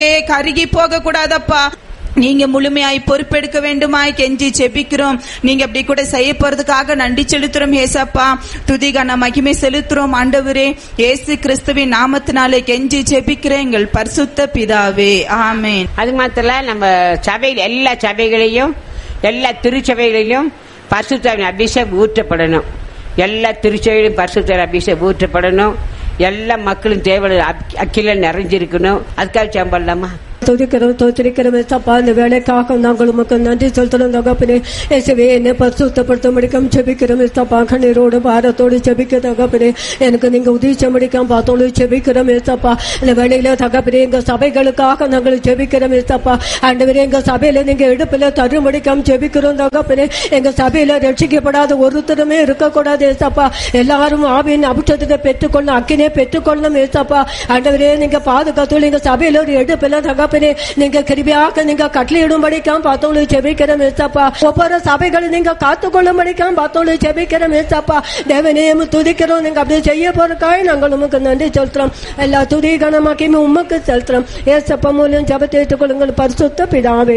கருகி போக கூடாதப்பா நீங்க முழுமையாய் பொறுப்பெடுக்க வேண்டுமாய் கெஞ்சி செபிக்கிறோம் நீங்க அப்படி கூட செய்ய போறதுக்காக நன்றி செலுத்துறோம் ஏசப்பா துதிகான மகிமை செலுத்துறோம் ஆண்டவரே இயேசு கிறிஸ்துவின் நாமத்தினாலே கெஞ்சி செபிக்கிறேன் எங்கள் பரிசுத்த பிதாவே ஆமென் அது மாத்திர நம்ம சபையில் எல்லா சபைகளையும் எல்லா திருச்சபைகளிலும் பரிசுத்தாவின் அபிஷேகம் ஊற்றப்படணும் எல்லா திருச்சபையிலும் பரிசுத்தாவின் அபிஷேகம் ஊற்றப்படணும் எல்லா மக்களும் தேவை அக்கில நிறைஞ்சிருக்கணும் அதுக்காக சம்பளமா துதிக்கிறோம் தோத்திரிக்கிறோம் ஏசப்பா இந்த வேலைக்காக நாங்கள் உமக்கு நன்றி செலுத்துறோம் தகப்பனே இயேசுவே என்னை பரிசுத்தப்படுத்த முடிக்கும் செபிக்கிறோம் ஏசப்பா கண்ணீரோடு பாரத்தோடு செபிக்க தகப்பனே எனக்கு நீங்க உதவி முடிக்கும் பார்த்தோடு செபிக்கிறோம் ஏசப்பா இந்த வேலையில தகப்பனே எங்க சபைகளுக்காக நாங்கள் செபிக்கிறோம் ஏசப்பா ஆண்டவரே எங்க சபையில நீங்க இடுப்புல தருமடிக்கம் செபிக்கிறோம் தகப்பனே எங்க சபையில ரட்சிக்கப்படாத ஒருத்தருமே இருக்கக்கூடாது ஏசப்பா எல்லாரும் ஆவியின் அபிஷேகத்தை பெற்றுக்கொள்ள அக்கினே பெற்றுக்கொள்ளணும் ஏசப்பா ஆண்டவரே நீங்க பாதுகாத்து எங்க சபையில ஒரு எடுப்பில தகப்பனே நீங்க கிருபியாக நீங்க கட்டளையிடும்படிக்காம் பார்த்தோம் ஜெபிக்கிறோம் ஏசப்பா ஒவ்வொரு சபைகளை நீங்க காத்துக்கொள்ளும்படிக்காம் பார்த்தோம் ஜெபிக்கிறோம் ஏசப்பா தேவனையும் துதிக்கிறோம் நீங்க அப்படி செய்ய போறக்காய் நாங்கள் உமக்கு நன்றி செலுத்துறோம் எல்லா துதி கனமாக்கியும் உமக்கு செலுத்துறோம் ஏசப்பா மூலம் ஜபத்தை ஏற்றுக்கொள்ளுங்கள் பரிசுத்த பிதாவே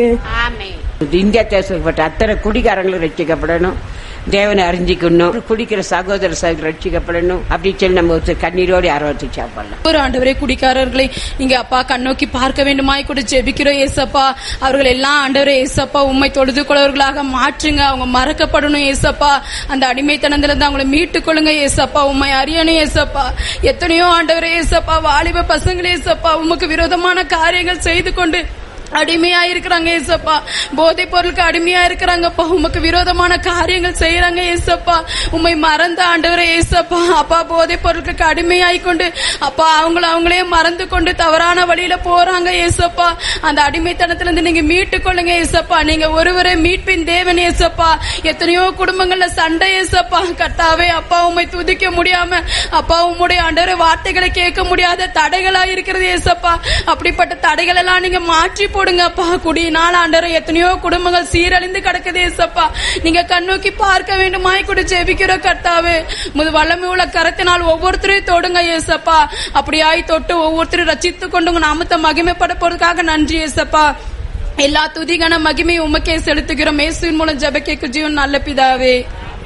இந்தியா தேசப்பட்ட அத்தனை குடிகாரங்களும் ரட்சிக்கப்படணும் தேவனை அறிஞ்சிக்கணும் குடிக்கிற சகோதர சகோதரர் ரட்சிக்கப்படணும் அப்படின்னு சொல்லி நம்ம ஒரு கண்ணீரோடு ஆர்வத்தை சாப்பிடலாம் ஒரு ஆண்டவரே குடிக்காரர்களை நீங்க அப்பா கண்ணோக்கி பார்க்க வேண்டுமாய் கூட ஜெபிக்கிறோம் ஏசப்பா அவர்கள் எல்லாம் ஆண்டவரே ஏசப்பா உண்மை தொழுது கொள்வர்களாக மாற்றுங்க அவங்க மறக்கப்படணும் ஏசப்பா அந்த அடிமைத்தனத்துல இருந்து அவங்களை மீட்டுக் கொள்ளுங்க ஏசப்பா உண்மை அறியணும் ஏசப்பா எத்தனையோ ஆண்டவரே ஏசப்பா வாலிப பசங்களே ஏசப்பா உமக்கு விரோதமான காரியங்கள் செய்து கொண்டு அடிமையா இருக்கிறாங்க ஏசப்பா போதைப் பொருளுக்கு அடிமையா இருக்கிறாங்கப்பா உமக்கு விரோதமான காரியங்கள் செய்யறாங்க ஏசப்பா உண்மை மறந்த ஆண்டவரே ஏசப்பா அப்பா போதைப் பொருளுக்கு அடிமையாய் கொண்டு அப்பா அவங்கள அவங்களே மறந்து கொண்டு தவறான வழியில போறாங்க ஏசப்பா அந்த அடிமைத்தனத்துல இருந்து நீங்க மீட்டு கொள்ளுங்க ஏசப்பா நீங்க ஒருவரே மீட்பின் தேவன் ஏசப்பா எத்தனையோ குடும்பங்கள்ல சண்டை ஏசப்பா கர்த்தாவே அப்பா உண்மை துதிக்க முடியாம அப்பா உம்முடைய ஆண்டவரே வார்த்தைகளை கேட்க முடியாத தடைகளா இருக்கிறது ஏசப்பா அப்படிப்பட்ட தடைகள் எல்லாம் நீங்க மாற்றி போடுங்கப்பா குடியினால் ஆண்டவரே எத்தனையோ குடும்பங்கள் சீரழிந்து கிடக்குது ஏசப்பா நீங்க கண்ணோக்கி பார்க்க வேண்டுமாய் கூட ஜெபிக்கிற கர்த்தாவே முது வல்லமை உள்ள கரத்தினால் ஒவ்வொருத்தரையும் தொடுங்க ஏசப்பா அப்படியாய் தொட்டு ஒவ்வொருத்தரும் ரச்சித்து கொண்டு உங்க நாமத்தை மகிமைப்பட போறதுக்காக நன்றி ஏசப்பா எல்லா துதிகான மகிமை உமக்கே செலுத்துகிறோம் இயேசுவின் மூலம் ஜெபக்கேக்கு ஜீவன் நல்ல பிதாவே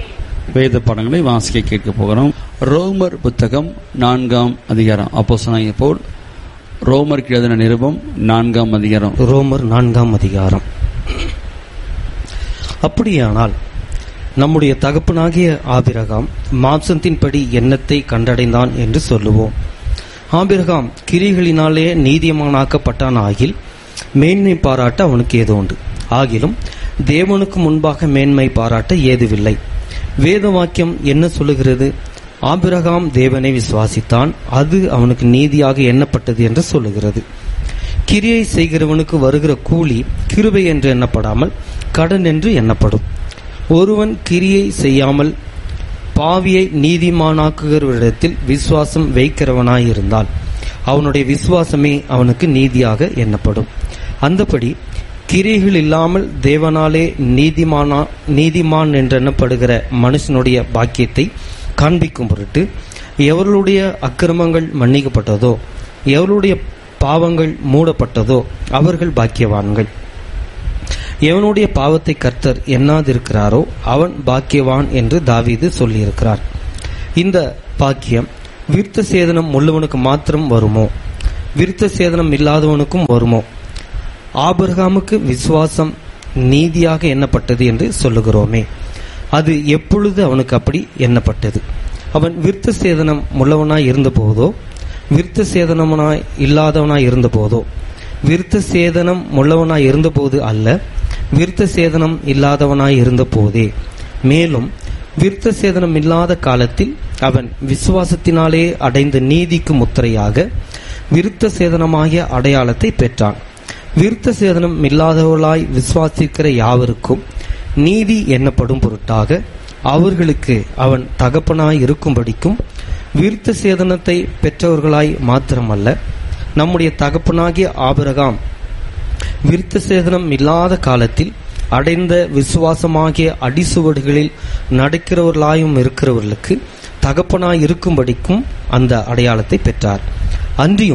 வேத பாடங்களை வாசிக்க கேட்க போகிறோம் ரோமர் புத்தகம் நான்காம் அதிகாரம் அப்போஸ்தலனாகிய பவுல் ரோமருக்கு எழுதின நிருபம் நான்காம் அதிகாரம் ரோமர் நான்காம் அதிகாரம் அப்படியானால் நம்முடைய தகப்பனாகிய ஆபிரகாம் மாம்சத்தின்படி எண்ணத்தை கண்டடைந்தான் என்று சொல்லுவோம் ஆபிரகாம் கிரிகளினாலே நீதிமானாக்கப்பட்டான் ஆகில் மேன்மை பாராட்ட அவனுக்கு ஏதோ உண்டு ஆகிலும் தேவனுக்கு முன்பாக மேன்மை பாராட்ட ஏதுவில்லை வேத வாக்கியம் என்ன சொல்லுகிறது ஆபிரகாம் தேவனை விசுவாசித்தான் அது அவனுக்கு நீதியாக எண்ணப்பட்டது என்று சொல்லுகிறது கிரியை செய்கிறவனுக்கு வருகிற கூலி கிருபை என்று எண்ணப்படாமல் கடன் என்று எண்ணப்படும் ஒருவன் கிரியை செய்யாமல் பாவியை நீதிமானாக்குகிறவரிடத்தில் விசுவாசம் வைக்கிறவனாயிருந்தால் அவனுடைய விசுவாசமே அவனுக்கு நீதியாக எண்ணப்படும் அந்தபடி கிரிகள் இல்லாமல் தேவனாலே நீதிமானா நீதிமான் என்றெண்ணப்படுகிற மனுஷனுடைய பாக்கியத்தை காண்பிக்கும் பொருட்டு எவர்களுடைய அக்கிரமங்கள் மன்னிக்கப்பட்டதோ எவருடைய பாவங்கள் மூடப்பட்டதோ அவர்கள் பாக்கியவான்கள் எவனுடைய பாவத்தை கர்த்தர் எண்ணாதிருக்கிறாரோ அவன் பாக்கியவான் என்று தாவீது சொல்லியிருக்கிறார் இந்த பாக்கியம் விருத்த சேதனம் உள்ளவனுக்கு மாத்திரம் வருமோ விருத்த சேதனம் இல்லாதவனுக்கும் வருமோ ஆபிரகாமுக்கு விசுவாசம் நீதியாக எண்ணப்பட்டது என்று சொல்லுகிறோமே அது எப்பொழுது அவனுக்கு அப்படி எண்ணப்பட்டது அவன் விருத்த சேதனம் உள்ளவனாய் இருந்தபோதோ விருத்த சேதனமனாய் இல்லாதவனாய் இருந்தபோதோ விருத்த சேதனம் உள்ளவனாய் இருந்தபோது அல்ல விருத்த சேதனம் இல்லாதவனாய் இருந்த போதே மேலும் விருத்த சேதனம் இல்லாத காலத்தில் அவன் விசுவாசத்தினாலே அடைந்த நீதிக்கு முத்திரையாக விருத்த சேதனமாகிய அடையாளத்தை பெற்றான் விருத்த சேதனம் இல்லாதவர்களாய் விசுவாசிக்கிற யாவருக்கும் நீதி எண்ணப்படும் பொருட்டாக அவர்களுக்கு அவன் தகப்பனாய் இருக்கும்படிக்கும் விருத்த சேதனத்தை பெற்றவர்களாய் மாத்திரமல்ல நம்முடைய தகப்பனாகிய ஆபிரகாம் விருத்த சேதனம் இல்லாத காலத்தில் அடைந்த விசுவாசமாகிய அடிசுவடுகளில் நடக்கிறவர்களாயும் இருக்கிறவர்களுக்கு தகப்பனாய் இருக்கும்படிக்கும் அந்த அடையாளத்தை பெற்றார் அன்றியும்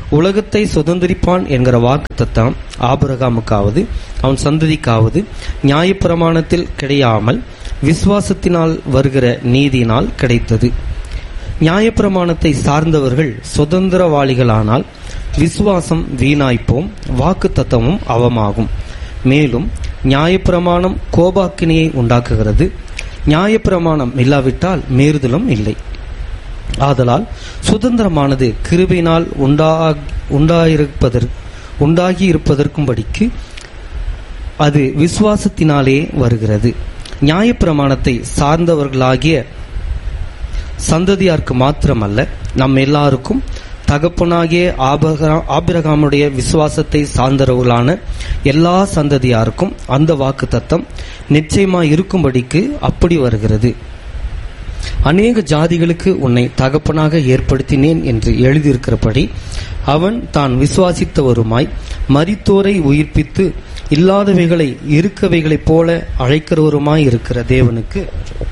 உலகத்தை சுதந்திரிப்பான் என்கிற வாக்குத்தத்தம் ஆபிரகாமுக்காவது அவன் சந்ததிக்காவது நியாயப்பிரமாணத்தில் கிடையாமல் விசுவாசத்தினால் வருகிற நீதியினால் கிடைத்தது நியாயப்பிரமாணத்தை சார்ந்தவர்கள் சுதந்திரவாளிகளானால் விசுவாசம் வீணாய்ப்போம் வாக்குத்தத்தமும் அவமாகும் மேலும் நியாயப்பிரமாணம் கோபாக்கினியை உண்டாக்குகிறது நியாயப்பிரமாணம் இல்லாவிட்டால் மேறுதலும் இல்லை ஆதலால் சுதந்திரமானது கிருபையினால் உண்டா உண்டாயிருப்பதற்கு உண்டாகி இருப்பதற்கும்படிக்கு அது விசுவாசத்தினாலே வருகிறது நியாயப்பிரமாணத்தை சார்ந்தவர்களாகிய சந்ததியாருக்கு மாத்திரமல்ல நம் எல்லாருக்கும் தகப்பனாகிய ஆபகா- ஆபிரகாமுடைய விசுவாசத்தை சார்ந்தவர்களான எல்லா சந்ததியாருக்கும் அந்த வாக்கு தத்தம் நிச்சயமாய் இருக்கும்படிக்கு அப்படி வருகிறது அநேக ஜாதிகளுக்கு உன்னை தகப்பனாக ஏற்படுத்தினேன் என்று எழுதியிருக்கிறபடி அவன் தான் விசுவாசித்தவருமாய் மரித்தோரை உயிர்ப்பித்து இல்லாதவைகளை இருக்கவைகளைப் போல அழைக்கிறவருமாய் இருக்கிற தேவனுக்கு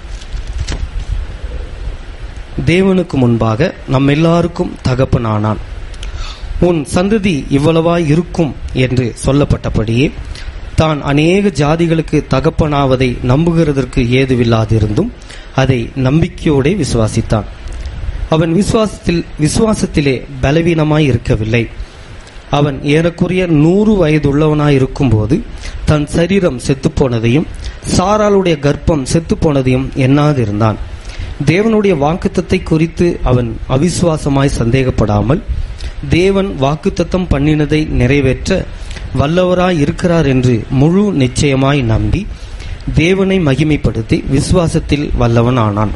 தேவனுக்கு முன்பாக நம் எல்லாருக்கும் தகப்பனானான் உன் சந்ததி இவ்வளவாய் இருக்கும் என்று சொல்லப்பட்டபடியே தான் அநேக ஜாதிகளுக்கு தகப்பனாவதை நம்புகிறதற்கு ஏதுவில்லாதிருந்தும் அதை நம்பிக்கையோடே விசுவாசித்தான் அவன் விசுவாசத்தில் விசுவாசத்திலே பலவீனமாய் இருக்கவில்லை அவன் ஏறக்குறைய நூறு வயதுள்ளவனாய் இருக்கும்போது தன் சரீரம் செத்துப்போனதையும் சாராளுடைய கர்ப்பம் செத்துப்போனதையும் எண்ணாதிருந்தான் தேவனுடைய வாக்குத்தத்தை குறித்து அவன் அவிசுவாசமாய் சந்தேகப்படாமல் தேவன் வாக்குத்தத்தம் பண்ணினதை நிறைவேற்ற வல்லவராய் இருக்கிறார் என்று முழு நிச்சயமாய் நம்பி தேவனை மகிமைப்படுத்தி விசுவாசத்தில் வல்லவன் ஆனான்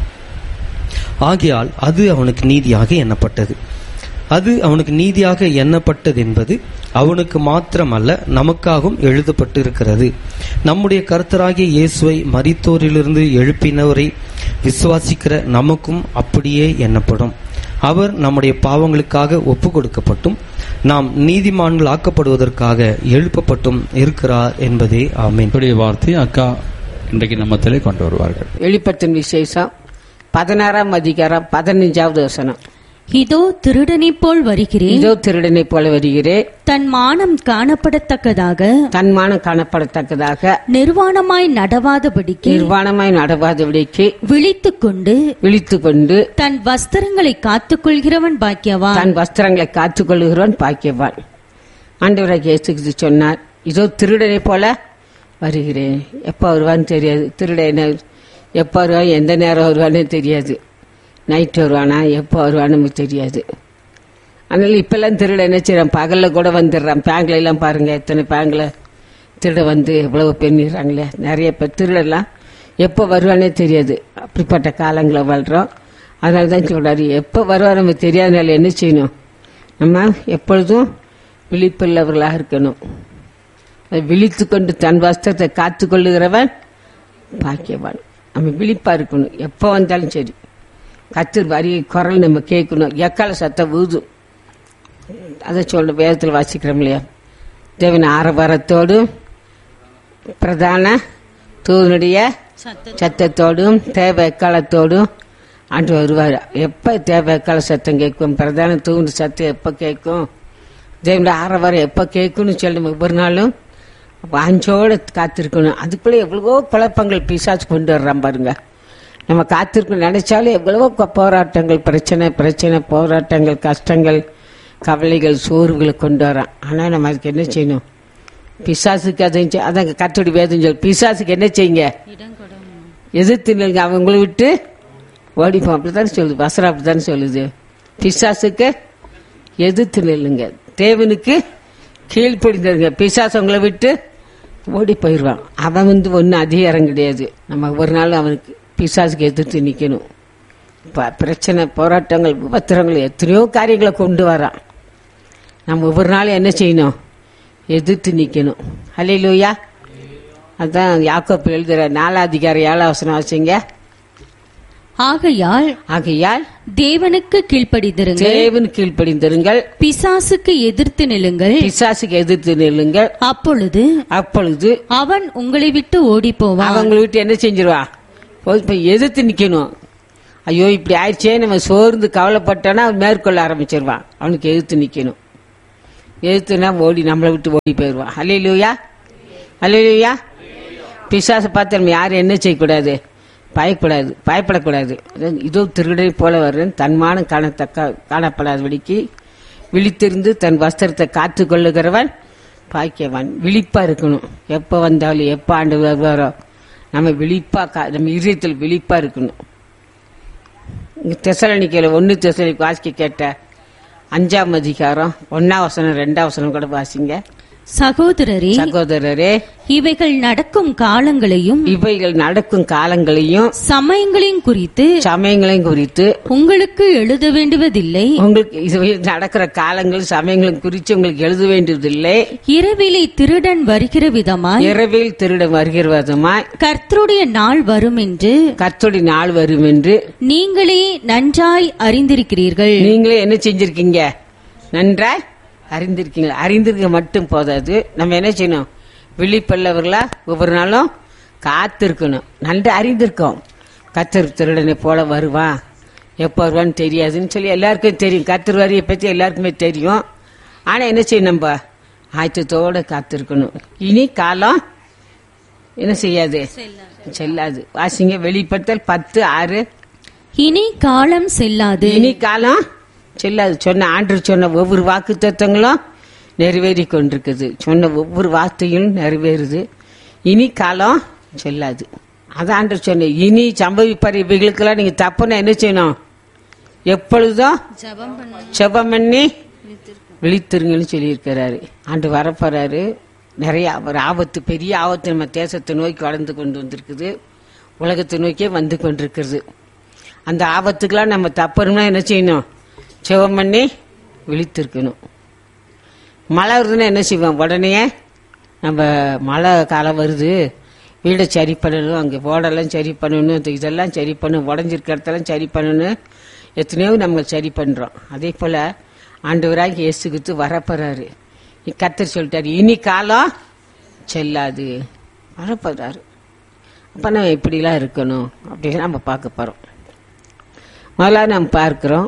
ஆகையால் அது அவனுக்கு நீதியாக எண்ணப்பட்டது அது அவனுக்கு நீதியாக எண்ணப்பட்டது என்பது அவனுக்கு மாத்திரமல்ல நமக்காகவும் எழுதப்பட்டு இருக்கிறது நம்முடைய கர்த்தராகிய இயேசுவை மரித்தோரிலிருந்து எழுப்பினவரை விசுவாசிக்கிற நமக்கும் அப்படியே எண்ணப்படும் அவர் நம்முடைய பாவங்களுக்காக ஒப்பு கொடுக்கப்பட்டும் நாம் நீதிமான்கள் ஆக்கப்படுவதற்காக எழுப்பப்பட்டும் இருக்கிறார் என்பதே ஆமீன் என்னுடைய வார்த்தை அக்கா இன்றைக்கு நம்மத்திலே கொண்டு வருவார்கள் வெளிப்பத்தின் விசேஷம் பதினாறாம் அதிகாரம் பதினஞ்சாவது வசனம் இதோ திருடனைப் போல் வருகிறேன் இதோ திருடனை போல வருகிறேன் தன் மானம் காணப்படத்தக்கதாக தன்மானம் காணப்படத்தக்கதாக நிர்வாணமாய் நடவாதபடிக்கு நிர்வாணமாய் நடவாதபடிக்கு விழித்துக் கொண்டு விழித்துக் கொண்டு தன் வஸ்திரங்களை காத்துக் கொள்கிறவன் பாக்கியவான் தன் வஸ்திரங்களை காத்துக் கொள்ளுகிறவன் பாக்கியவான் ஆண்டவராக இயேசு கிறிஸ்து சொன்னார் இதோ திருடனை போல வருகிறேன் எப்போ வருவான்னு தெரியாது திருடனை எப்போ வருவான் எந்த நேரம் வருவான்னு தெரியாது நைட் வருவானா எப்போ வருவான்னு நமக்கு தெரியாது அதனால இப்பெல்லாம் திருட என்ன செய்யறான் பகலில் கூட வந்துடுறான் பேங்க்ல எல்லாம் பாருங்க எத்தனை பேங்க்ல திருட வந்து எவ்வளவு பெண்ணிடுறாங்களே நிறைய பேர் திருடெல்லாம் எப்போ வருவானே தெரியாது அப்படிப்பட்ட காலங்களை வாழ்றோம் அதனால தான் சொல்றாரு எப்போ வருவார் நமக்கு தெரியாதனால என்ன செய்யணும் நம்ம எப்பொழுதும் விழிப்புள்ளவர்களாக இருக்கணும் அதை விழித்து கொண்டு தன் வஸ்திரத்தை காத்து கொள்ளுகிறவன் பாக்கியவான் நம்ம விழிப்பா இருக்கணும் எப்போ வந்தாலும் சரி கத்து வரி குரல் நம்ம கேட்கணும் எக்கால சத்தம் ஊதும் அதை சொல்ல வேதத்தில் வாசிக்கிறோம் இல்லையா தேவன் ஆரவாரத்தோடும் பிரதான தூதனுடைய சத்தத்தோடும் தேவ எக்காலத்தோடும் ஆண்டு வருவார் எப்போ தேவ எக்கால சத்தம் கேட்கும் பிரதான தூண்டு சத்தம் எப்போ கேட்கும் தேவனுடைய ஆரவாரம் எப்போ கேட்கும்னு சொல்லி நம்ம ஒவ்வொரு நாளும் வாஞ்சோட காத்திருக்கணும் அதுக்குள்ளே எவ்வளவோ குழப்பங்கள் பிசாசு கொண்டு வர்றான் பாருங்க நம்ம காத்திருக்கணும் நினைச்சாலும் எவ்வளவோ கொ- போராட்டங்கள் பிரச்சனை பிரச்சனை போராட்டங்கள் கஷ்டங்கள் கவலைகள் சோர்வுகளை கொண்டு வரான் ஆனால் நம்ம அதுக்கு என்ன செய்யணும் பிசாசுக்கு அதை செய்- அதான் கத்தோடி வேதம் சொல்லு பிசாசுக்கு என்ன செய்யுங்க எதிர்த்து நில்லுங்க அவங்கள விட்டு ஓடிப்போம் அப்படித்தானே சொல்லுது வசனம் அப்படித்தானே சொல்லுது பிசாசுக்கு எதிர்த்து நில்லுங்க தேவனுக்கு கீழ்ப்படிந்ததுங்க பிசாசு உங்களை விட்டு ஓடி போயிடுவான் அவன் வந்து ஒன்றும் அதிகாரம் கிடையாது நம்ம ஒரு நாள் அவனுக்கு பிசாசுக்கு எதிர்த்து நிற்கணும் இப்போ பிரச்சனை போராட்டங்கள் உபத்திரங்கள் எத்தனையோ காரியங்களை கொண்டு வரான் நம்ம ஒவ்வொரு நாளும் என்ன செய்யணும் எதிர்த்து நிற்கணும் ஹalleluya அதான் யாக்கோப்பு எழுதுற நாலாதிகாரம் ஏழாம் வசனம் வாசிங்க ஆகையால் ஆகையால் தேவனுக்கு கீழ்ப்படிந்திருங்கள் தேவன் கீழ்ப்படிந்திருங்கள் பிசாசுக்கு எதிர்த்து நில்லுங்கள் பிசாசுக்கு எதிர்த்து நில்லுங்கள் அப்பொழுது அப்பொழுது அவன் உங்களை விட்டு ஓடி போவான் அவங்களை விட்டு என்ன செஞ்சிருவா போய் இப்ப எதிர்த்து நிக்கணும் ஐயோ இப்படி ஆயிடுச்சே நம்ம சோர்ந்து கவலைப்பட்டோன்னா அவன் மேற்கொள்ள ஆரம்பிச்சிருவான் அவனுக்கு எதிர்த்து நிக்கணும் எதிர்த்துனா ஓடி நம்மளை விட்டு ஓடி போயிடுவான் அலையிலுயா அலையிலுயா பிசாசை பார்த்து நம்ம யாரும் என்ன செய்யக்கூடாது பயப்படாது பயப்படக்கூடாது இதோ திருடை போல வருன்னு தன்மானம் காணத்தக்க காணப்படாதபடிக்கு விழித்திருந்து தன் வஸ்திரத்தை காத்து கொள்ளுகிறவன் பாக்கியவான் விழிப்பா இருக்கணும் எப்போ வந்தாலும் எப்போ ஆண்டு வருவாரோ நம்ம விழிப்பா கா- நம்ம இதயத்தில் விழிப்பா இருக்கணும் இங்க தெசலனிக்கையில் ஒன்று தெசலனிக்கு வாசிக்க கேட்ட அஞ்சாம் அதிகாரம் ஒன்னாம் வசனம் ரெண்டாம் வசனம் கூட வாசிங்க சகோதரரே சகோதரரே இவைகள் நடக்கும் காலங்களையும் இவைகள் நடக்கும் காலங்களையும் சமயங்களையும் குறித்து சமயங்களையும் குறித்து உங்களுக்கு எழுத வேண்டுவதில்லை உங்களுக்கு இது நடக்கிற காலங்கள் சமயங்களும் குறித்து உங்களுக்கு எழுத வேண்டியதில்லை இரவிலே திருடன் வருகிற விதமாய் இரவில் திருட வருகிறவதுமாய் கர்த்தருடைய நாள் வரும் என்று கர்த்தருடைய நாள் வரும் என்று நீங்களே நன்றாய் அறிந்திருக்கிறீர்கள் நீங்களே என்ன செஞ்சிருக்கீங்க நன்றாய் அறிந்திருக்கீங்க அறிந்திருக்க மட்டும் போதாது நம்ம என்ன செய்யணும் விழிப்பல்லவர்களா ஒவ்வொரு நாளும் காத்திருக்கணும் நன்று அறிந்திருக்கோம் கத்தர் திருடனை போல வருவான் எப்போ வருவான்னு தெரியாதுன்னு சொல்லி எல்லாருக்கும் தெரியும் கத்தர் வரியை பற்றி எல்லாருக்குமே தெரியும் ஆனால் என்ன செய்யணும் நம்ம ஆயத்தத்தோட காத்திருக்கணும் இனி காலம் என்ன செய்யாது செல்லாது வாசிங்க வெளிப்படுத்தல் பத்து ஆறு இனி காலம் செல்லாது இனி காலம் செல்லாது சொன்ன ஆண்டு சொன்ன ஒவ்வொரு வாக்கு தத்துவங்களும் நிறைவேறி கொண்டிருக்குது சொன்ன ஒவ்வொரு வார்த்தையும் நிறைவேறுது இனி காலம் செல்லாது அதான் ஆண்டு சொன்ன இனி சம்பவிப்பார் இவைகளுக்கெல்லாம் நீங்க தப்புன்னா என்ன செய்யணும் எப்பொழுதும் செபம் பண்ணி விழித்திருங்கன்னு சொல்லியிருக்கிறாரு ஆண்டு வரப்போறாரு நிறைய ஒரு ஆபத்து பெரிய ஆபத்து நம்ம தேசத்தை நோக்கி வளர்ந்து கொண்டு வந்திருக்குது உலகத்தை நோக்கியே வந்து கொண்டிருக்கிறது அந்த ஆபத்துக்கெல்லாம் நம்ம தப்பணும்னா என்ன செய்யணும் செவம் பண்ணி விழித்திருக்கணும் மழை வருதுன்னா என்ன செய்வோம் உடனே நம்ம மழை காலம் வருது வீடை சரி பண்ணணும் அங்கே போடெல்லாம் சரி பண்ணணும் இந்த இதெல்லாம் சரி பண்ணணும் உடஞ்சிருக்க இடத்தெல்லாம் சரி பண்ணணும் எத்தனையோ நம்ம சரி பண்ணுறோம் அதே போல் ஆண்டவராக இயேசு கிறிஸ்து வரப்போறாரு கத்தர் சொல்லிட்டாரு இனி காலம் செல்லாது வரப்போறாரு அப்போ நம்ம இப்படிலாம் இருக்கணும் அப்படின்னு நம்ம பார்க்க போகிறோம் முதல்ல நம்ம பார்க்கிறோம்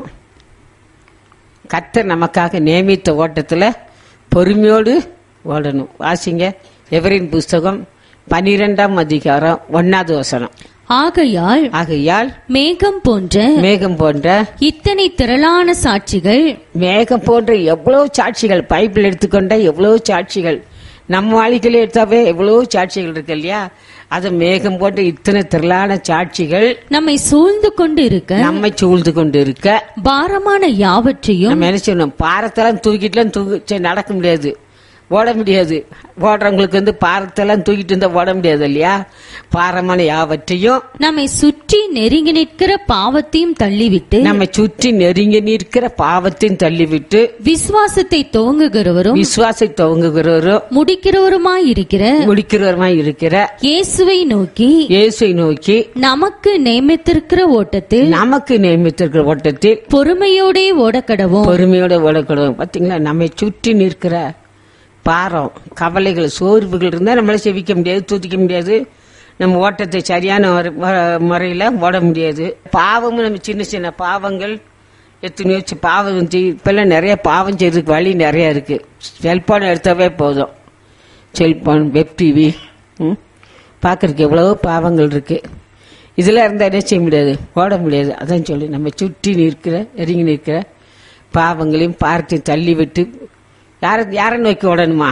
கத்தர் நமக்காக நியமித்த ஓட்டத்தில் பொறுமையோடு ஓடணும் வாசிங்க எவரின் புஸ்தகம் பனிரெண்டாம் அதிகாரம் ஒன்னாவது வசனம் ஆகையால் ஆகையால் மேகம் போன்ற மேகம் போன்ற இத்தனை திரளான சாட்சிகள் மேகம் போன்ற எவ்வளவு சாட்சிகள் பைபிள் எடுத்துக்கொண்ட எவ்வளவு சாட்சிகள் நம்ம வாழ்க்கையில எடுத்தாவே எவ்வளவு சாட்சிகள் இருக்கு இல்லையா அது மேகம் போன்ற இத்தனை திரளான சாட்சிகள் நம்மை சூழ்ந்து கொண்டு இருக்க நம்மை சூழ்ந்து கொண்டு இருக்க பாரமான யாவற்றையும் நம்ம என்ன செய்யணும் பாரத்தெல்லாம் தூக்கிட்டுலாம் தூக்கி சரி, நடக்க முடியாது ஓட முடியாது ஓடுறவங்களுக்கு வந்து பாரத்தெல்லாம் தூக்கிட்டு இருந்தா ஓட முடியாது இல்லையா பாரமான யாவற்றையும் நம்மை சுற்றி நெருங்கி நிற்கிற பாவத்தையும் தள்ளிவிட்டு நம்மை சுற்றி நெருங்கி நிற்கிற பாவத்தையும் தள்ளிவிட்டு விசுவாசத்தை துவங்குகிறவரும் விசுவாசை துவங்குகிறவரும் முடிக்கிறவருமாயிருக்கிற முடிக்கிறவருமாய் இருக்கிற இயேசுவை நோக்கி இயேசுவை நோக்கி நமக்கு நியமித்திருக்கிற ஓட்டத்தில் நமக்கு நியமித்திருக்கிற ஓட்டத்தில் பொறுமையோடே ஓடக்கடவோம் பொறுமையோட ஓடக்கூடாது பாத்தீங்களா நம்மை சுற்றி நிற்கிற பாரம் கவலைகள் சோர்வுகள் இருந்தால் நம்மளால செவிக்க முடியாது தூத்திக்க முடியாது நம்ம ஓட்டத்தை சரியான முறையில் ஓட முடியாது பாவமும் நம்ம சின்ன சின்ன பாவங்கள் எத்தனையோ சி- பாவம் செய்- இப்பெல்லாம் நிறைய பாவம் செய்யறதுக்கு வழி நிறைய இருக்கு செல்போன் எடுத்தாவே போதும் செல்போன் வெப் டிவி பார்க்கறதுக்கு எவ்வளவோ பாவங்கள் இருக்கு இதெல்லாம் இருந்தால் என்ன செய்ய முடியாது ஓட முடியாது அதான் சொல்லி நம்ம சுற்றி நிற்கிற நெருங்கி நிற்கிற பாவங்களையும் பார்த்து தள்ளி விட்டு யார யாரை நோக்கி ஓடணுமா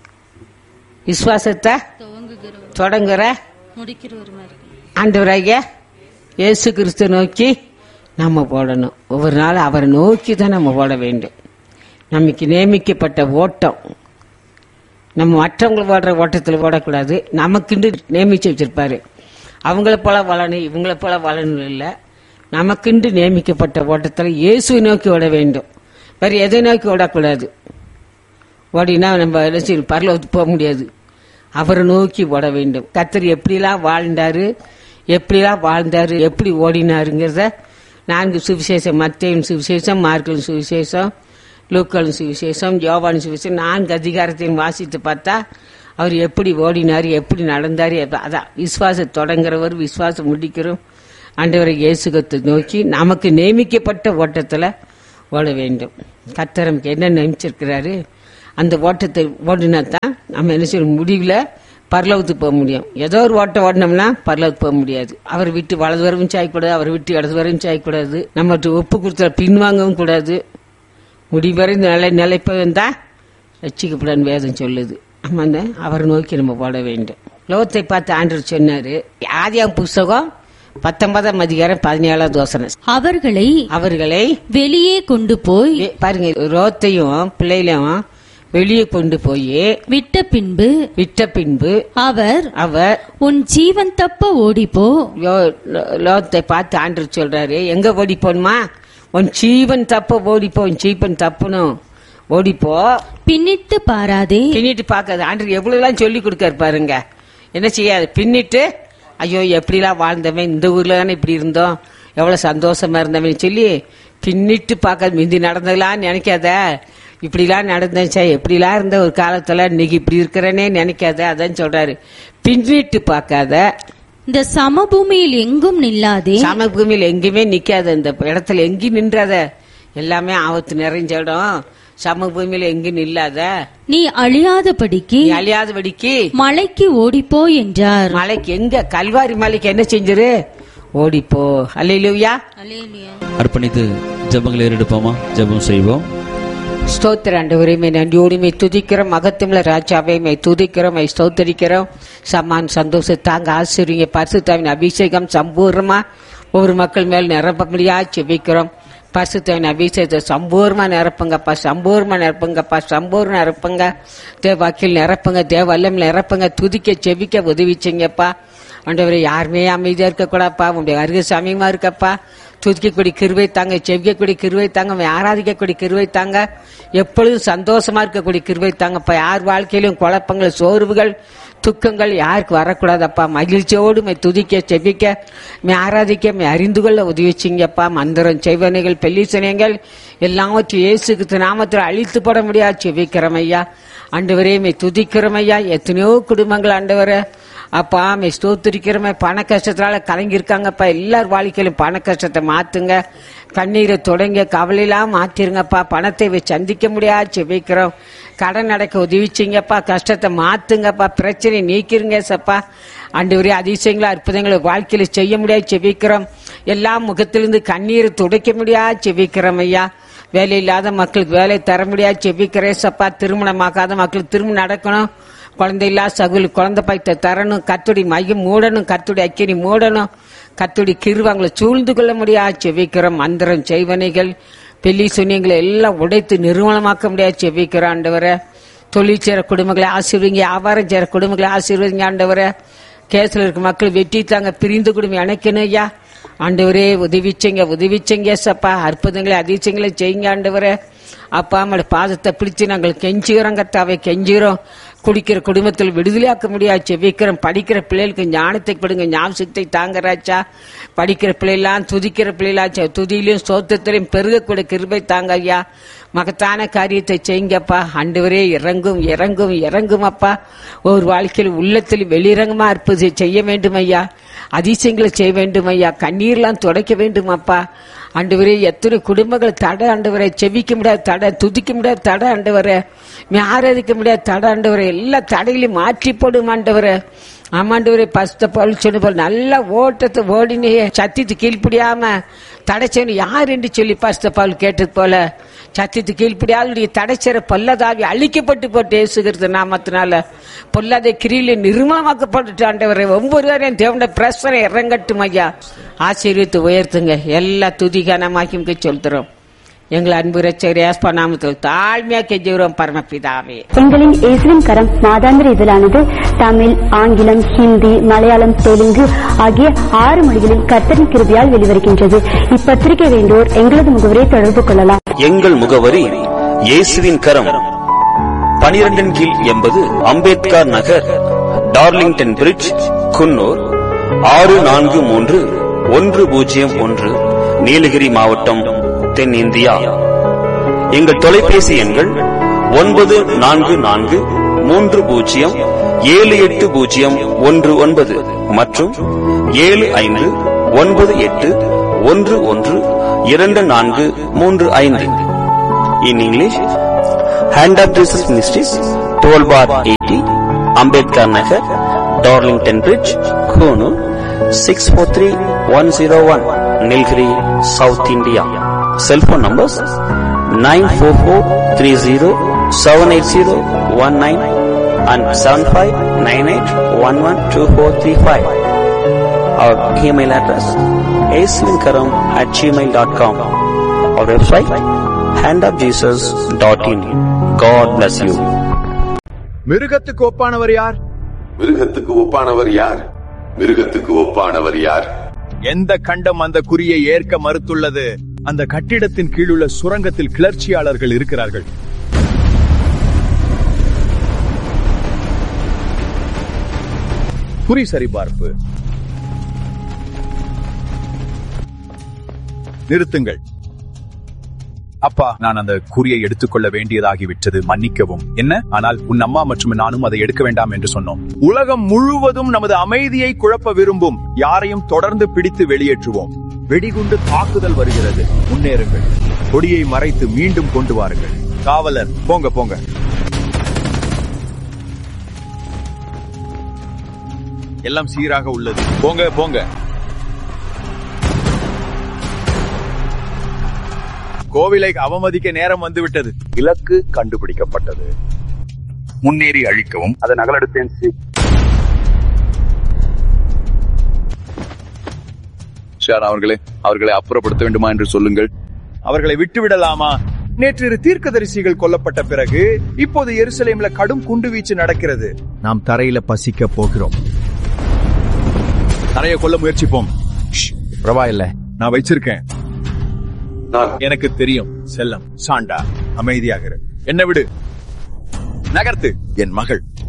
விசுவாசத்தை தொடங்குற ஆண்டவராகிய இயேசு கிறிஸ்து நோக்கி நம்ம போடணும் ஒவ்வொரு நாள் அவரை நோக்கி தான் நம்ம ஓட வேண்டும் நமக்கு நியமிக்கப்பட்ட ஓட்டம் நம்ம மற்றவங்களை ஓடுற ஓட்டத்தில் ஓடக்கூடாது நமக்குண்டு நியமிச்சு வச்சிருப்பாரு அவங்கள போல வளரணும் இவங்கள போல வளரணும் இல்லை நமக்குண்டு நியமிக்கப்பட்ட ஓட்டத்தில் இயேசுவை நோக்கி ஓட வேண்டும் வேற எதை நோக்கி ஓடக்கூடாது ஓடினா நம்ம என்ன செய்யணும் பரலோகத்துக்கு போக முடியாது அவரை நோக்கி ஓட வேண்டும் கத்தர் எப்படிலாம் வாழ்ந்தாரு எப்படிலாம் வாழ்ந்தாரு எப்படி ஓடினாருங்கிறத நான்கு சுவிசேஷம் மத்தேயின் சுவிசேஷம் மார்க்கலின் சுவிசேஷம் லூக்கலின் சுவிசேஷம் யோவான் சுவிசேஷம் நான்கு அதிகாரத்தையும் வாசித்து பார்த்தா அவர் எப்படி ஓடினார் எப்படி நடந்தார் எப்ப- அதான் விசுவாசம் தொடங்குறவர் விசுவாசம் முடிக்கிறோம் ஆண்டவரை இயேசுகத்தை நோக்கி நமக்கு நியமிக்கப்பட்ட ஓட்டத்தில் ஓட வேண்டும் கத்தர் நமக்கு என்ன நியமிச்சிருக்கிறாரு அந்த ஓட்டத்தை ஓடினா தான் நம்ம என்ன செய்ய முடிவில் பரலவத்துக்கு போக முடியும் ஏதோ ஒரு ஓட்டம் ஓடினோம்னா பரலவத்துக்கு போக முடியாது அவர் விட்டு வலது வரையும் சாயக்கூடாது அவர் விட்டு இடது வரையும் சாயக்கூடாது நம்ம ஒப்பு கொடுத்த பின்வாங்கவும் கூடாது முடிவரை நிலை நிலைப்பவன் தான் ரட்சிக்கப்படான்னு வேதம் சொல்லுது ஆமாங்க அவரை நோக்கி நம்ம போட வேண்டும் லோகத்தை பார்த்து ஆண்டவர் சொன்னாரு ஆதியாம் புஸ்தகம் பத்தொன்பதாம் அதிகாரம் பதினேழாவது யோசனை அவர்களை அவர்களை வெளியே கொண்டு போய் வெ- பாருங்க ரோத்தையும் பிள்ளைகளையும் வெளியே கொண்டு போய் விட்ட பின்பு விட்ட பின்பு அவர் அவர் உன் ஜீவன் தப்ப ஓடிப்போ லோ- லோ- லோகத்தை பார்த்து ஆண்டவர் சொல்றாரு எங்க ஓடி போகணுமா உன் ஜீவன் தப்ப ஓடிப்போ உன் ஜீவன் தப்புனும் ஓடிப்போ பின்னிட்டு பாராதே பின்னிட்டு பார்க்காது ஆண்டவர் எவ்வளவுலாம் சொல்லி கொடுக்காரு பாருங்க என்ன செய்யாது பின்னிட்டு ஐயோ எப்படிலாம் வாழ்ந்தவன் இந்த ஊர்ல தானே இப்படி இருந்தோம் எவ்வளவு சந்தோஷமா இருந்தவன் சொல்லி பின்னிட்டு பார்க்காது மிந்தி நடந்ததெல்லாம் நினைக்காத இப்படிலாம் நடந்துச்சா எப்படிலாம் இருந்த ஒரு காலத்துல இன்னைக்கு இப்படி இருக்கிறேனே நினைக்காத அதான் சொல்றாரு பின்னிட்டு பார்க்காத இந்த சமபூமியில் எங்கும் நில்லாதே சமபூமியில் எங்கேயுமே நிக்காத இந்த இடத்துல எங்கேயும் நின்றாத எல்லாமே ஆபத்து நிறைஞ்ச இடம் சமபூமியில எங்கேயும் நில்லாத நீ அழியாதபடிக்கு நீ அழியாதபடிக்கு மலைக்கு ஓடிப்போ என்றார் மலைக்கு எங்க கல்வாரி மலைக்கு என்ன செஞ்சிரு ஓடிப்போ அல்லையிலுயா அர்ப்பணித்து ஜெபங்களை ஏறெடுப்போமா ஜெபம் செய்வோம் ஸ்தோத்திர ஆண்டவரே மே நன்றியோடு மே துதிக்கிறோம் மகத்துவல ராஜாவே மே துதிக்கிறோம் மே ஸ்தோத்தரிக்கிறோம் சம்மான் சந்தோஷத்தாங்க ஆசிரியங்க பரிசுத்தாவின் அபிஷேகம் சம்பூர்ணமா ஒவ்வொரு மக்கள் மேல் நிரப்ப முடியா செபிக்கிறோம் பரிசுத்தாவின் அபிஷேகத்தை சம்பூர்ணமா நிரப்புங்கப்பா சம்பூர்ணமா நிரப்புங்கப்பா சம்பூர்ண நிரப்புங்க தேவாக்கில் நிரப்புங்க தேவ வல்லம் நிரப்புங்க துதிக்க செபிக்க உதவிச்சிங்கப்பா ஆண்டவரே யாருமே அமைதியா இருக்கக்கூடாப்பா உங்களுடைய அருக சமயமா இருக்கப்பா துதிக்கக்கூடிய கிருவை தாங்க செவிக்கக்கூடிய கிருவை தாங்க உம்மை ஆராதிக்கக்கூடிய கிருவை தாங்க எப்பொழுதும் சந்தோஷமா இருக்கக்கூடிய கிருவை தாங்கப்பா யார் வாழ்க்கையிலும் குழப்பங்கள் சோர்வுகள் துக்கங்கள் யாருக்கு வரக்கூடாதப்பா மகிழ்ச்சியோடு மை துதிக்க செபிக்க மை ஆராதிக்க மை அறிந்து கொள்ள உதவி செய்யுங்கப்பா மந்திரம் செய்வனைகள் பெல்லிசனைகள் எல்லாவற்றையும் இயேசுக்கு நாமத்தில் அழித்து போட முடியாது செபிக்கிறோம் ஐயா ஆண்டவரே மை துதிக்கிறோம் ஐயா எத்தனையோ குடும்பங்கள் ஆண்டவரே அப்பா மே ஸ்தோத்திரிக்கிறோமே பண கஷ்டத்தினால கலங்கியிருக்காங்கப்பா எல்லார் வாழ்க்கையிலும் பண கஷ்டத்தை மாத்துங்க கண்ணீரை தொடங்க கவலையெல்லாம் மாத்திருங்கப்பா பணத்தை வச்சு சந்திக்க முடியாது செபிக்கிறோம் கடன் அடைக்க உதவிச்சிங்கப்பா கஷ்டத்தை மாத்துங்கப்பா பிரச்சனை நீக்கிருங்க சப்பா ஆண்டவரே அதிசயங்களை அற்புதங்களை வாழ்க்கையில செய்ய முடியாது செபிக்கிறோம் எல்லா முகத்திலிருந்து கண்ணீரை துடைக்க முடியாது செபிக்கிறோம் ஐயா வேலை இல்லாத மக்களுக்கு வேலை தர முடியாது செபிக்கிறேன் சப்பா திருமணமாகாத மக்களுக்கு திருமணம் நடக்கணும் குழந்தை இல்லா சகுல் குழந்தை பாய்த்த தரணும் கத்துடி மையம் மூடணும் கத்துடி அக்கினி மூடணும் கத்துடி கிருவாங்களை சூழ்ந்து கொள்ள முடியாது செவிக்கிறோம் மந்திரம் செய்வனைகள் பெல்லி சுனியங்களை எல்லாம் உடைத்து நிர்மூலமாக்க முடியாது செவிக்கிறோம் ஆண்டவரை தொழில் செய்கிற குடும்பங்களை ஆசீர்வதிங்க வியாபாரம் செய்கிற குடும்பங்களை ஆசீர்வதிங்க ஆண்டவரை கேஸ்ல இருக்க மக்கள் வெட்டி தாங்க பிரிந்து குடும்பம் இணைக்கணும் ஐயா ஆண்டவரே உதவிச்சங்க உதவிச்சங்க சப்பா அற்புதங்களை அதிசயங்களை செய்யுங்க ஆண்டவரே அப்பா அம்மாவோட பாதத்தை பிடிச்சு நாங்கள் கெஞ்சுகிறோம் கத்தாவை கெஞ்சுகிறோம் குடிக்கிற குடும்பத்தில் விடுதலையாக்க முடியாது செவிக்கிறோம் படிக்கிற பிள்ளைகளுக்கு ஞானத்தை கொடுங்க ஞாபகத்தை தாங்கராச்சா படிக்கிற பிள்ளைலாம் துதிக்கிற பிள்ளைலாச்சா துதியிலும் சோத்தத்திலையும் பெருகக்கூடிய கிருபை தாங்க ஐயா மகத்தான காரியத்தை செய்யுங்கப்பா ஆண்டவரே இறங்கும் இறங்கும் இறங்கும் அப்பா ஒரு வாழ்க்கையில் உள்ளத்தில் வெளிரங்கமா இருப்பது செய்ய வேண்டும் ஐயா அதிசயங்களை செய்ய வேண்டும் ஐயா கண்ணீர்லாம் துடைக்க வேண்டும் அப்பா ஆண்டவரே எத்தனை குடும்பங்கள் தடை ஆண்டவரை செவிக்க முடியாத தடை துதிக்க முடியாத தடை ஆண்டவரை ஆராதிக்க முடியாத தடை ஆண்டவரை எல்லா தடைகளையும் மாற்றி போடும் ஆண்டவரை ஆமாண்டவரே பஸ்த போல் சொன்ன போல் நல்ல ஓட்டத்தை ஓடினே சத்தியத்து கீழ்ப்படியாம தடை செய்யணும் யார் என்று சொல்லி பஸ்த பால் கேட்டது போல சத்தியத்து கீழ்ப்படியாளுடைய தடை செய்ற பொல்லதாவி அழிக்கப்பட்டு போட்டு ஏசுகிறது நாமத்தினால பொல்லாத கிரியில நிர்மலமாக்கப்பட்டு ஆண்டவரை ஒவ்வொருவரையும் தேவன பிரசனை இறங்கட்டும் ஐயா ஆசீர்வித்து உயர்த்துங்க எல்லா துதிகனமாக்கி சொல்கிறோம் எங்கள் அன்பு ரச்சகர் ஏஸ்பா நாமத்தில் தாழ்மையா கெஞ்சுகிறோம் பரமபிதாவே எங்களின் இயேசுவின் கரம் மாதாந்திர இதழானது தமிழ் ஆங்கிலம் ஹிந்தி மலையாளம் தெலுங்கு ஆகிய ஆறு மொழிகளில் கர்த்தரின் கிருபியால் வெளிவருகின்றது இப்பத்திரிகை வேண்டோர் எங்களது முகவரை தொடர்பு கொள்ளலாம் எங்கள் முகவரி இயேசுவின் கரம் பனிரெண்டின் கீழ் எண்பது அம்பேத்கர் நகர் டார்லிங்டன் பிரிட்ஜ் குன்னூர் ஆறு நான்கு மூன்று ஒன்று பூஜ்ஜியம் ஒன்று நீலகிரி மாவட்டம் தென்னிந்தியா எங்கள் தொலைபேசி எண்கள் ஒன்பது நான்கு நான்கு மூன்று பூஜ்ஜியம் ஏழு எட்டு பூஜ்ஜியம் ஒன்று ஒன்பது மற்றும் ஏழு ஐந்து ஒன்பது எட்டு ஒன்று ஒன்று இரண்டு நான்கு மூன்று ஐந்து in English Hand of Jesus Ministries, 12 bar 80, Ambedkar Nagar, Darlington Bridge, Kunu, 643101, Nilgiri, South India. Cell phone numbers 94430-780-19 and 7598112435. Our email address aswinkaram at gmail.com. Our website handofjesus.in. God bless you. மிருகத்துக்கு ஒப்பானவர் யார் மிருகத்துக்கு ஒப்பானவர் யார் மிருகத்துக்கு ஒப்பானவர் யார் எந்த கண்டம் அந்த குறியை ஏற்க மறுத்துள்ளது அந்த கட்டிடத்தின் கீழுள்ள சுரங்கத்தில் கிளர்ச்சியாளர்கள் இருக்கிறார்கள் குறி சரிபார்ப்பு நிறுத்துங்கள் அப்பா நான் அந்த குறியை எடுத்துக்கொள்ள வேண்டியதாகிவிட்டது மன்னிக்கவும் என்ன ஆனால் உன் அம்மா மற்றும் நானும் அதை எடுக்க வேண்டாம் என்று சொன்னோம் உலகம் முழுவதும் நமது அமைதியை குழப்ப விரும்பும் யாரையும் தொடர்ந்து பிடித்து வெளியேற்றுவோம் வெடிகுண்டு தாக்குதல் வருகிறது முன்னேறுங்கள் கொடியை மறைத்து மீண்டும் கொண்டு வாருங்கள் காவலர் போங்க போங்க எல்லாம் சீராக உள்ளது போங்க போங்க கோவிலை அவமதிக்க நேரம் வந்துவிட்டது இலக்கு கண்டுபிடிக்கப்பட்டது முன்னேறி அழிக்கவும் அதை நகலெடுத்தேன் ஷார் அவர்களே அவர்களை அப்புறப்படுத்த வேண்டுமா என்று சொல்லுங்கள் அவர்களை விட்டுவிடலாமா நேற்று தீர்க்கதரிசிகள் கொல்லப்பட்ட பிறகு இப்போது எருசலேம்ல கடும் குண்டுவீச்சு நடக்கிறது நாம் தரையில பசிக்க போகிறோம் தரைய கொல்ல முயற்சிப்போம் ஷ், பரவாயில்ல நான் வச்சிருக்கேன் எனக்கு தெரியும் செல்லம் சாண்டா அமைதியாக இரு. என்ன விடு நகர்த்து என் மகள்